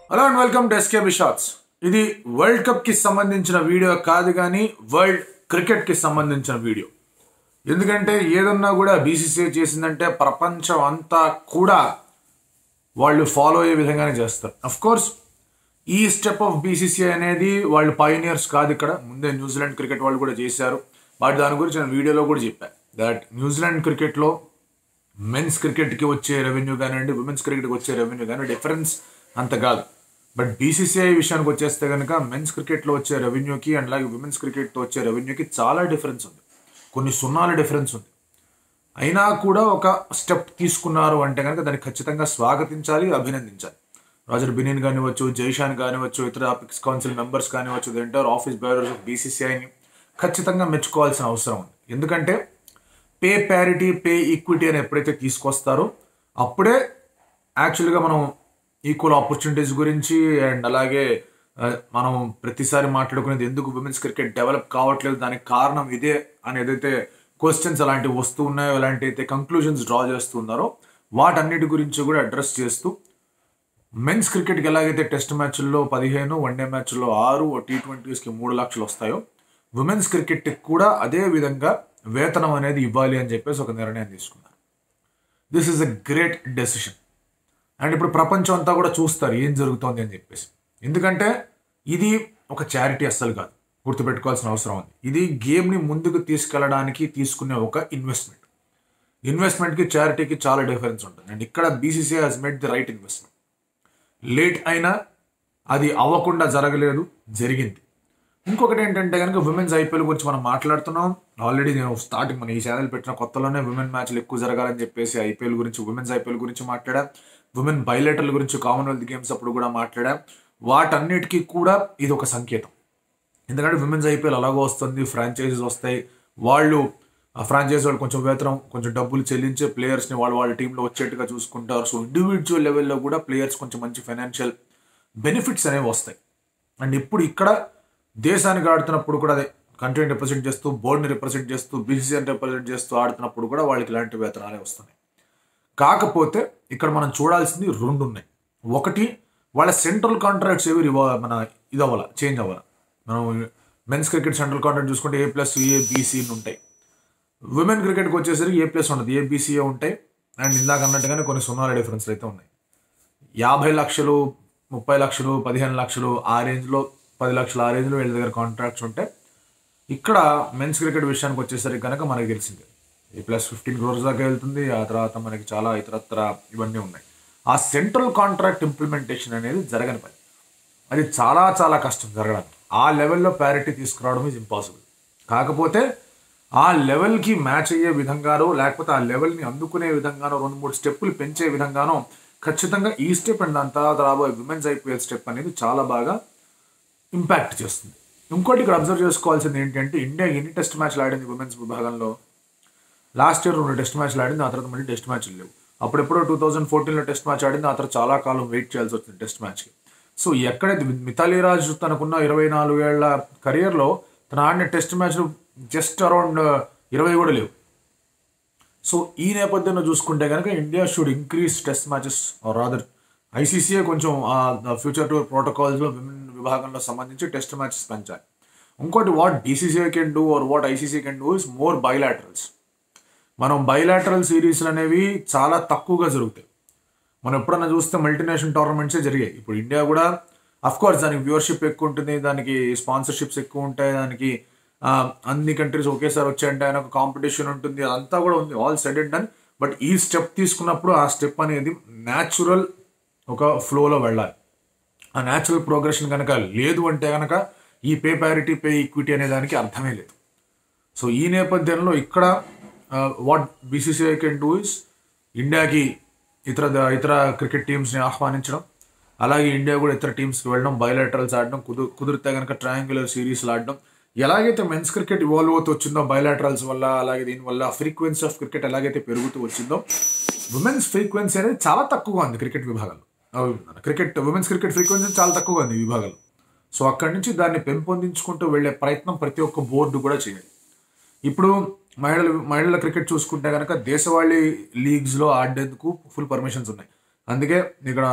hello and welcome to SKB shots ఇది world cup కి సంబంధించిన వీడియో కాదు కానీ వరల్డ్ క్రికెట్ కి సంబంధించిన వీడియో ఎందుకంటే ఏదన్నా కూడా బీసీసీఐ చేసిందంటే ప్రపంచం అంతా కూడా వాళ్ళు ఫాలో అయ్యే విధంగానే చేస్తారు అఫ్ కోర్స్ ఈ స్టెప్ ఆఫ్ బీసీసీఐ అనేది వాళ్ళు పైనియర్స్ కాదు ఇక్కడ ముందే న్యూజిలాండ్ క్రికెట్ వాళ్ళు కూడా చేశారు బట్ దాని గురించి నేను వీడియోలో కూడా చెప్పాను దట్ న్యూజిలాండ్ క్రికెట్లో మెన్స్ క్రికెట్కి వచ్చే రెవెన్యూ కానివ్వండి ఉమెన్స్ క్రికెట్కి వచ్చే రెవెన్యూ కానీ డిఫరెన్స్ అంత కాదు బట్ బీసీసీఐ విషయానికి వచ్చేస్తే కనుక మెన్స్ క్రికెట్లో వచ్చే రెవెన్యూకి అండ్ అలాగే ఉమెన్స్ క్రికెట్లో వచ్చే రెవెన్యూకి చాలా డిఫరెన్స్ ఉంది కొన్ని సున్నాల డిఫరెన్స్ ఉంది అయినా కూడా ఒక స్టెప్ తీసుకున్నారు అంటే కనుక దాన్ని ఖచ్చితంగా స్వాగతించాలి అభినందించాలి రాజర్ బినిన్ కానివచ్చు జైషాన్ కానివచ్చు ఇతర అపిక్స్ కౌన్సిల్ మెంబర్స్ కానివచ్చు the entire office bearers of బీసీసీఐని ఖచ్చితంగా మెచ్చుకోవాల్సిన అవసరం ఉంది ఎందుకంటే పే ప్యారిటీ పే ఈక్విటీ అని ఎప్పుడైతే తీసుకొస్తారో అప్పుడే యాక్చువల్గా మనం ఈక్వల్ ఆపర్చునిటీస్ గురించి అండ్ అలాగే ఆ, మనం ప్రతిసారి మాట్లాడుకునేది ఎందుకు విమెన్స్ క్రికెట్ డెవలప్ కావట్లేదు దానికి కారణం ఇదే అని ఏదైతే క్వశ్చన్స్ అలాంటివి వస్తూ ఉన్నాయో అలాంటి అయితే కంక్లూజన్స్ డ్రా చేస్తున్నారో వాటన్నిటి గురించి కూడా అడ్రస్ చేస్తూ మెన్స్ క్రికెట్కి ఎలాగైతే టెస్ట్ మ్యాచ్ల్లో పదిహేను వన్డే మ్యాచ్ల్లో ఆరు టీ ట్వంటీస్కి మూడు లక్షలు వస్తాయో ఉమెన్స్ క్రికెట్కి కూడా అదే విధంగా వేతనం అనేది ఇవ్వాలి అని చెప్పేసి ఒక నిర్ణయం తీసుకున్నారు this is a great decision and ఇప్పుడు ప్రపంచం అంతా కూడా చూస్తారు ఏం జరుగుతోంది అని చెప్పేసి ఎందుకంటే ఇది ఒక చారిటీ అస్సలు కాదు గుర్తుపెట్టుకోవాల్సిన అవసరం ఉంది ఇది గేమ్ని ముందుకు తీసుకెళ్ళడానికి తీసుకునే ఒక ఇన్వెస్ట్మెంట్ ఇన్వెస్ట్మెంట్కి చారిటీకి చాలా డిఫరెన్స్ ఉంటుంది అండ్ ఇక్కడ BCCI has made the right investment late అయినా అది అవ్వకుండా జరగలేదు జరిగింది ఇంకొకటి ఏంటంటే కనుక విమెన్స్ ఐపీఎల్ గురించి మనం మాట్లాడుతున్నాం ఆల్రెడీ నేను స్టార్టింగ్ మన ఈ ఛానల్ పెట్టిన కొత్తలోనే విమెన్ మ్యాచ్లు ఎక్కువ జరగాలని చెప్పేసి ఐపీఎల్ గురించి విమెన్స్ ఐపీఎల్ గురించి మాట్లాడా విమెన్ బైలెటర్ల గురించి కామన్వెల్త్ గేమ్స్ అప్పుడు కూడా మాట్లాడా వాటన్నిటికీ కూడా ఇది ఒక సంకేతం ఎందుకంటే విమెన్స్ ఐపీఎల్ అలాగో వస్తుంది ఫ్రాంచైజీస్ వస్తాయి వాళ్ళు ఆ ఫ్రాంచైజీ వాళ్ళు కొంచెం వేతనం కొంచెం డబ్బులు చెల్లించే ప్లేయర్స్ని వాళ్ళు వాళ్ళ టీంలో వచ్చేట్టుగా చూసుకుంటారు సో ఇండివిజువల్ లెవెల్లో కూడా ప్లేయర్స్ కొంచెం మంచి ఫైనాన్షియల్ బెనిఫిట్స్ అనేవి వస్తాయి అండ్ ఇప్పుడు ఇక్కడ దేశానికి ఆడుతున్నప్పుడు కూడా అదే కంట్రీని రిప్రజెంట్ చేస్తూ బోర్డుని రిప్రజెంట్ చేస్తూ బీసీసీని రిప్రజెంట్ చేస్తూ ఆడుతున్నప్పుడు కూడా వాళ్ళకి ఇలాంటి వేతనాలే వస్తున్నాయి కాకపోతే ఇక్కడ మనం చూడాల్సింది రెండు ఉన్నాయి ఒకటి వాళ్ళ సెంట్రల్ కాంట్రాక్ట్స్ ఏవి రివా మన ఇది అవ్వాల చేంజ్ అవ్వాలి మనం మెన్స్ క్రికెట్ సెంట్రల్ కాంట్రాక్ట్ చూసుకుంటే ఏ ప్లస్ ఏ బీసీ ఉంటాయి విమెన్ క్రికెట్కి వచ్చేసరికి ఏ ప్లస్ ఉండదు ఏ బీసీఏ ఉంటాయి అండ్ ఇందాక అన్నట్టుగానే కొన్ని సున్నాల డిఫరెన్స్లు అయితే ఉన్నాయి యాభై లక్షలు ముప్పై లక్షలు పదిహేను లక్షలు ఆ రేంజ్లో పది లక్షలు ఆ రేంజ్లో వీళ్ళ దగ్గర కాంట్రాక్ట్స్ ఉంటాయి ఇక్కడ మెన్స్ క్రికెట్ విషయానికి వచ్చేసరికి కనుక మనకి తెలిసిందే ఈ ప్లస్ ఫిఫ్టీన్ క్రోర్స్ దాకా వెళ్తుంది ఆ తర్వాత మనకి చాలా ఇతరత్ర ఇవన్నీ ఉన్నాయి ఆ సెంట్రల్ కాంట్రాక్ట్ ఇంప్లిమెంటేషన్ అనేది జరగని పని అది చాలా చాలా కష్టం జరగడానికి ఆ లెవెల్లో ప్యారిటీ తీసుకురావడం ఈజ్ ఇంపాసిబుల్ కాకపోతే ఆ లెవెల్కి మ్యాచ్ అయ్యే విధంగానో లేకపోతే ఆ లెవెల్ని అందుకునే విధంగానో రెండు మూడు స్టెప్పులు పెంచే విధంగానో ఖచ్చితంగా ఈ స్టెప్ అండ్ దాని తర్వాత రాబోయే విమెన్స్ ఐపీఎల్ స్టెప్ అనేది చాలా బాగా ఇంపాక్ట్ చేస్తుంది ఇంకోటి ఇక్కడ అబ్జర్వ్ చేసుకోవాల్సింది ఏంటంటే ఇండియా ఎన్ని టెస్ట్ మ్యాచ్లు ఆడింది ఉమెన్స్ విభాగంలో లాస్ట్ ఇయర్ రెండు టెస్ట్ మ్యాచ్లు ఆడింది ఆ తర్వాత మళ్ళీ టెస్ట్ మ్యాచ్లు లేవు అప్పుడెప్పుడో టూ థౌజండ్ ఫోర్టీన్లో టెస్ట్ మ్యాచ్ ఆడింది ఆ తర్వాత చాలా కాలం వెయిట్ చేయాల్సి వచ్చింది టెస్ట్ మ్యాచ్కి సో ఎక్కడైతే మిథాలీ రాజ్ తనకున్న ఇరవై నాలుగేళ్ల కెరియర్లో తను ఆడిన టెస్ట్ మ్యాచ్లు జస్ట్ అరౌండ్ ఇరవై కూడా లేవు సో ఈ నేపథ్యంలో చూసుకుంటే కనుక India should increase test matches or rather ICC కొంచెం ఫ్యూచర్ టూర్ ప్రోటోకాల్స్లో విమెన్ విభాగంలో సంబంధించి టెస్ట్ మ్యాచెస్ పెంచాలి ఇంకోటి what BCCI can do or what ICC can do is more bilaterals మనం బైలాటరల్ సిరీస్లు అనేవి చాలా తక్కువగా జరుగుతాయి మనం ఎప్పుడన్నా చూస్తే మల్టీనేషనల్ టోర్నమెంట్సే జరిగాయి ఇప్పుడు ఇండియా కూడా అఫ్ కోర్స్ దానికి వ్యూవర్షిప్ ఎక్కువ ఉంటుంది దానికి స్పాన్సర్షిప్స్ ఎక్కువ ఉంటాయి దానికి ఆ, అన్ని కంట్రీస్ ఒకేసారి వచ్చాయంటే ఆయన ఒక కాంపిటీషన్ ఉంటుంది అదంతా కూడా ఉంది all said and done but ఈ స్టెప్ తీసుకున్నప్పుడు ఆ స్టెప్ అనేది న్యాచురల్ ఒక ఫ్లోలో వెళ్ళాలి ఆ న్యాచురల్ ప్రోగ్రెషన్ కనుక లేదు అంటే కనుక ఈ పే ప్యారిటీ పే ఈక్విటీ అనే దానికి అర్థమే లేదు సో ఈ నేపథ్యంలో ఇక్కడ what BCCI can do is ఇండియాకి ఇతర ఇతర క్రికెట్ టీమ్స్ని ఆహ్వానించడం అలాగే ఇండియా కూడా ఇతర టీమ్స్కి వెళ్ళడం బయలాటరల్స్ ఆడడం కుదు కుదిరితే కనుక ట్రయాంగులర్ సిరీస్లు ఆడడం ఎలాగైతే మెన్స్ క్రికెట్ ఇవాల్వ్ అవుతూ వచ్చిందో బయలాటరల్స్ వల్ల అలాగే దీనివల్ల ఫ్రీక్వెన్సీ ఆఫ్ క్రికెట్ ఎలాగైతే పెరుగుతూ వచ్చిందో ఉమెన్స్ ఫ్రీక్వెన్సీ అనేది చాలా తక్కువగా ఉంది క్రికెట్ విభాగంలో క్రికెట్ ఉమెన్స్ క్రికెట్ ఫ్రీక్వెన్సీ చాలా తక్కువగా ఉంది ఈ విభాగంలో సో అక్కడి నుంచి దాన్ని పెంపొందించుకుంటూ వెళ్ళే ప్రయత్నం ప్రతి ఒక్క బోర్డు కూడా చేయాలి ఇప్పుడు మహిళల మహిళల క్రికెట్ చూసుకుంటే కనుక దేశవాళీ లీగ్స్లో ఆడేందుకు ఫుల్ పర్మిషన్స్ ఉన్నాయి అందుకే ఇక్కడ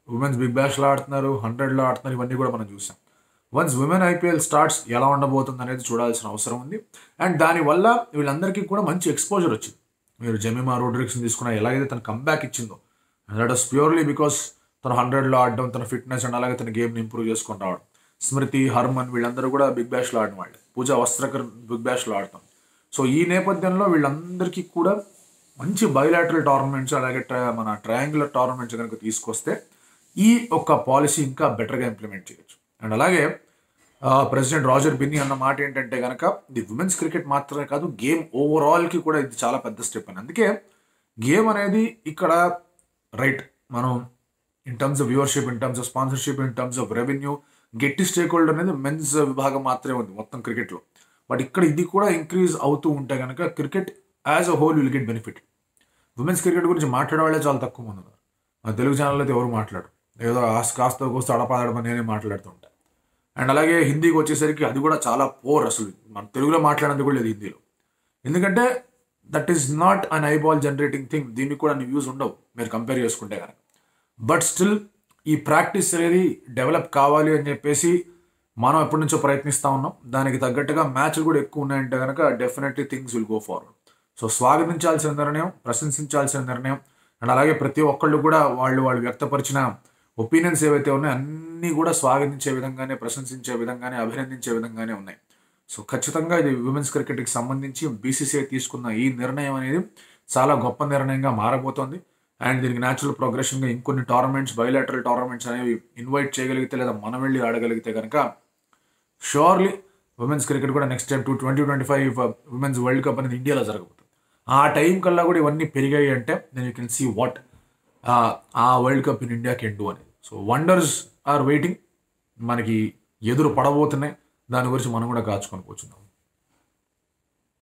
ఉమెన్స్ బిగ్ బ్యాష్లో ఆడుతున్నారు హండ్రెడ్లో ఆడుతున్నారు ఇవన్నీ కూడా మనం చూసాం వన్స్ ఉమెన్ ఐపీఎల్ స్టార్ట్స్ ఎలా ఉండబోతుంది అనేది చూడాల్సిన అవసరం ఉంది అండ్ దానివల్ల వీళ్ళందరికీ కూడా మంచి ఎక్స్పోజర్ వచ్చింది మీరు జమీమా రోడ్రిక్స్ని తీసుకున్న ఎలాగైతే తన కంబ్యాక్ ఇచ్చిందో దట్ ఇస్ ప్యూర్లీ బికాస్ తన హండ్రెడ్లో ఆడడం తన ఫిట్నెస్ అండ్ అలాగే తన గేమ్ని ఇంప్రూవ్ చేసుకొని రావడం స్మృతి హర్మన్ వీళ్ళందరూ కూడా బిగ్ బ్యాష్లో ఆడిన వాళ్ళు పూజా వస్త్రకర్ బిగ్ బ్యాష్లో ఆడతాం సో ఈ నేపథ్యంలో వీళ్ళందరికీ కూడా మంచి బయోలాటరల్ టోర్నమెంట్స్ అలాగే ట్రై- మన ట్రయాంగులర్ టోర్నమెంట్స్ కనుక తీసుకొస్తే ఈ ఒక్క పాలసీ ఇంకా బెటర్గా ఇంప్లిమెంట్ చేయొచ్చు అండ్ అలాగే ప్రెసిడెంట్ రాజర్ బిన్ని అన్న మాట ఏంటంటే కనుక ఇది ఉమెన్స్ క్రికెట్ మాత్రమే కాదు గేమ్ ఓవరాల్కి కూడా ఇది చాలా పెద్ద స్టెప్ అని అందుకే గేమ్ అనేది ఇక్కడ రైట్ మనం in terms of viewership in terms of sponsorship in terms of revenue గట్టి స్టేక్ హోల్డర్ అనేది మెన్స్ విభాగం మాత్రమే ఉంది మొత్తం క్రికెట్లో బట్ ఇక్కడ ఇది కూడా ఇంక్రీజ్ అవుతూ ఉంటే కనుక cricket as a whole will get benefit women's cricket గురించి మాట్లాడే వాళ్ళే చాలా తక్కువ మంది ఉన్నారు మన తెలుగు ఛానల్ అయితే ఎవరు మాట్లాడరు ఏదో ఆస్ కాస్త కోస్త అడపాదడమని నేనే మాట్లాడుతూ ఉంటాను అండ్ అలాగే హిందీకి వచ్చేసరికి అది కూడా చాలా పోర్ అసలు మన తెలుగులో మాట్లాడేది కూడా లేదు హిందీలో ఎందుకంటే that is not an eyeball generating thing దీనికి కూడా వ్యూస్ ఉండవు మీరు కంపేర్ చేసుకుంటే కనుక బట్ స్టిల్ ఈ ప్రాక్టీస్ అనేది డెవలప్ కావాలి అని చెప్పేసి మనం ఎప్పటి నుంచో ప్రయత్నిస్తూ ఉన్నాం దానికి తగ్గట్టుగా మ్యాచ్లు కూడా ఎక్కువ ఉన్నాయంటే కనుక definitely things will go forward so స్వాగతించాల్సిన నిర్ణయం ప్రశంసించాల్సిన నిర్ణయం అండ్ అలాగే ప్రతి ఒక్కళ్ళు కూడా వాళ్ళు వాళ్ళు వ్యక్తపరిచిన ఒపీనియన్స్ ఏవైతే ఉన్నాయో అన్నీ కూడా స్వాగతించే విధంగానే ప్రశంసించే విధంగానే అభినందించే విధంగానే ఉన్నాయి సో ఖచ్చితంగా ఇది విమెన్స్ క్రికెట్కి సంబంధించి బీసీసీఐ తీసుకున్న ఈ నిర్ణయం అనేది చాలా గొప్ప నిర్ణయంగా మారబోతోంది అండ్ దీనికి న్యాచురల్ ప్రోగ్రెషన్గా ఇంకొన్ని టోర్నమెంట్స్ బయోలాటరల్ టోర్నమెంట్స్ అనేవి ఇన్వైట్ చేయగలిగితే లేదా మనం వెళ్ళి ఆడగలిగితే కనుక షూర్లీ ఉమెన్స్ క్రికెట్ కూడా next time two twenty twenty five women's world cup అనేది ఇండియాలో జరగబోతుంది ఆ టైం కల్లా కూడా ఇవన్నీ పెరిగాయి అంటే then you can see what a world cup in India can do అనేది సో వండర్స్ ఆర్ వెయిటింగ్ మనకి ఎదురు పడబోతున్నాయి దాని గురించి మనం కూడా కాచుకొని కూర్చుందాం